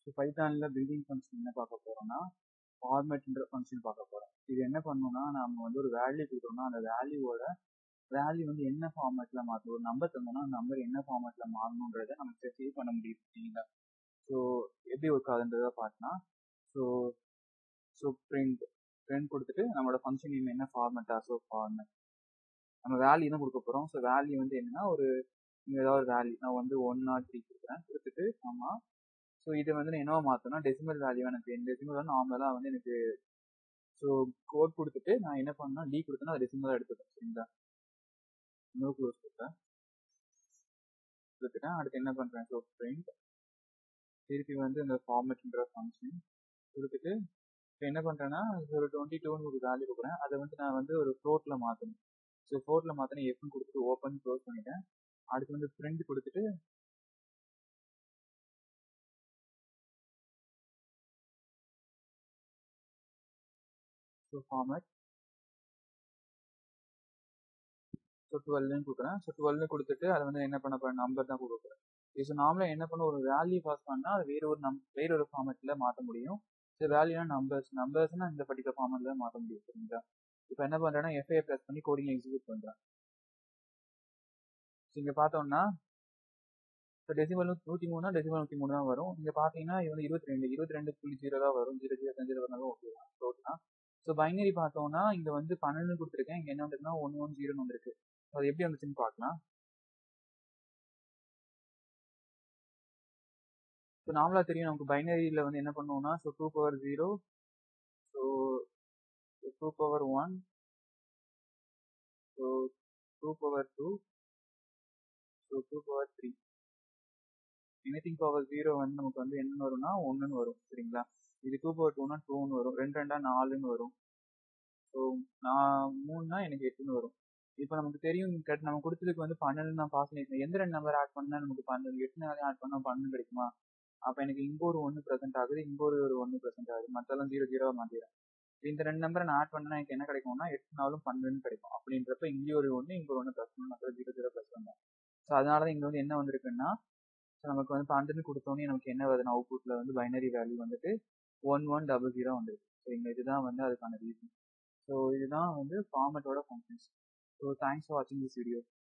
so பைத்தானில் building function என்ன பார்க்க போகிறோம்னா ஃபார்மேட்ன்ற ஃபங்க்ஷன் பார்க்க போகிறோம் இது என்ன பண்ணணும்னா நம்ம வந்து ஒரு வேல்யூ கொடுக்குறோம்னா அந்த வேல்யூவோட வேல்யூ வந்து என்ன ஃபார்மேட்டில் மாற்றணும் ஒரு நம்பர் தந்தோம்னா அந்த நம்பர் என்ன ஃபார்மேட்டில் மாறணுன்றதை நமக்கு சேவ் பண்ண முடியும் சரிங்களா ஸோ எப்படி ஒர்க் ஆகுதுன்றதை பார்த்தோன்னா ஸோ ஸோ பிரிண்ட் பிரிண்ட் கொடுத்துட்டு நம்மளோட ஃபங்க்ஷன் நேம் என்ன ஃபார்மேட்டா ஸோ ஃபார்மேட் நம்ம வேல்யூ தான் கொடுக்க போகிறோம் ஸோ வேல்யூ வந்து என்னன்னா ஒரு இங்கே ஏதாவது ஒரு வேல்யூ நான் வந்து ஒன் நாட் த்ரீ கொடுக்குறேன் கொடுத்துட்டு ஆமாம் ஸோ இதை வந்து நான் என்னவா மாற்றணும் டெசிமல் வேல்யூ எனக்கு இந்த டெசிமல் வந்து நார்மலாக வந்து எனக்கு ஸோ கோட் கொடுத்துட்டு நான் என்ன பண்ணேன் டி கொடுத்தேன்னா அது டெசிமலாக எடுத்துப்பேன் சரிங்களா நோ க்ளோஸ் கொடுத்தேன் கொடுத்துட்டேன் அடுத்து என்ன பண்ணுறேன் ஸோ பிரிண்ட் திருப்பி வந்து இந்த ஃபார்மேட்ன்ற ஃபங்க்ஷன் கொடுத்துட்டு இப்போ என்ன பண்ணுறேன்னா ஒரு டுவெண்ட்டி டூன்னு ஒரு வேல்யூ கொடுக்குறேன் அதை வந்து நான் வந்து ஒரு ஃப்ளோட்டில் மாற்றணும் ஸோ ஃபோர்ட்டில் மாற்றினா எஃப்னு கொடுத்துட்டு ஓப்பன் க்ளோஸ் பண்ணிட்டேன் அடுத்து வந்து பிரிண்ட் கொடுத்துட்டு ஸோ ஃபார்மேட் ஸோ டுவெல்னு கொடுக்குறேன் ஸோ டுவெல்னு கொடுத்துட்டு அதை வந்து என்ன பண்ண போகிறேன் நம்பர் தான் கொடுக்குறேன் ஸோ நார்மலாக என்ன பண்ண ஒரு வேல்யூ பாஸ் பண்ணால் அது வேற ஒரு நம் வேற ஒரு ஃபார்மேட்டில் மாற்ற முடியும் ஸோ வேல்யூனா நம்பர்ஸ் நம்பர்ஸ்னா இந்த பர்டிகுலர் ஃபார்மேட்டில் மாற்ற முடியும் சரிங்களா இப்போ என்ன பண்ணுறேன்னா எஃப்ஐ ப்ரெஸ் பண்ணி கோடிங் எக்ஸிக்யூட் பண்ணுறேன் ஸோ இங்கே பார்த்தோம்னா இப்போ டெசிமல் நூற்றி மூணுனா டெசிமல் நூற்றி மூணு தான் வரும் இங்கே பார்த்தீங்கன்னா இது வந்து இருபத்தி ரெண்டு இருபத்தி ரெண்டு புள்ளி ஜீரோ தான் வரும் ஜீரோ ஜீரோ அஞ்சு வரனாலும் ஓகே தான் டோட் தான் ஸோ பைனரி பார்த்தோம்னா இங்கே வந்து பன்னெண்டு கொடுத்துருக்கேன் இங்கே என்ன வந்துருக்குன்னா ஒன்று ஒன்று ஜீரோன்னு வந்திருக்கு அது எப்படி வந்துச்சுன்னு பார்க்கலாம் ஸோ நார்மலாக தெரியும் நமக்கு பைனரியில் வந்து என்ன பண்ணுவோம்னா so two power zero so two power one so two power two so two power three anything power zero வந்து நமக்கு வந்து என்னன்னு வரும்னா ஒன்றுன்னு வரும் சரிங்களா இது டூ பவர் டூனா டூன்னு வரும் ரெண்டு ரெண்டா நாலுன்னு வரும் ஸோ நான் மூணுனா எனக்கு எட்டுன்னு வரும் இப்போ நமக்கு தெரியும் கட் நம்ம கொடுத்ததுக்கு வந்து பன்னெண்டு நான் பாஸ் பண்ணிருக்கேன் எந்த ரெண்டு நம்பர் ஆட் பண்ணால் நமக்கு பன்னெண்டு எட்டு நாளையும் ஆட் பண்ணால் பன்னெண்டு கிடைக்குமா அப்போ எனக்கு இங்கே ஒரு ஒன்று ப்ரெசென்ட் ஆகுது இங்கே ஒரு ஒரு ஒன்று ப்ரெசென்ட் ஆகுது மற்றெல்லாம் ஜீரோ ஜீரோவாக மாற்றிடுறேன் இந்த ரெண்டு நம்பரை நான் ஆட் பண்ணா எனக்கு என்ன கிடைக்கும்னா எட்டு நாளும் பன்னெண்டு கிடைக்கும் அப்படின்றப்ப இங்கே ஒரு ஒன்று இங்கே ஒரு ஒன்று ப்ளஸ் ஒன்று மற்ற ஜீரோ ஜீரோ ப்ளஸ் ஒன்று ஸோ அதனால தான் இங்கே வந்து என்ன வந்திருக்குன்னா ஸோ நமக்கு வந்து பன்னெண்டு கொடுத்தோன்னே நமக்கு என்ன வருதுன்னா அவுட்புட்டில் வந்து பைனரி வேல்யூ வந்துட்டு ஒன் ஒன் டபுள் ஜீரோ வந்துருக்கு சரிங்களா இதுதான் வந்து அதுக்கான ரீசன் ஸோ இதுதான் வந்து ஃபார்மேட்டோட ஃபங்க்ஷன்ஸ் ஸோ தேங்க்ஸ் ஃபார் வாட்சிங் திஸ் வீடியோ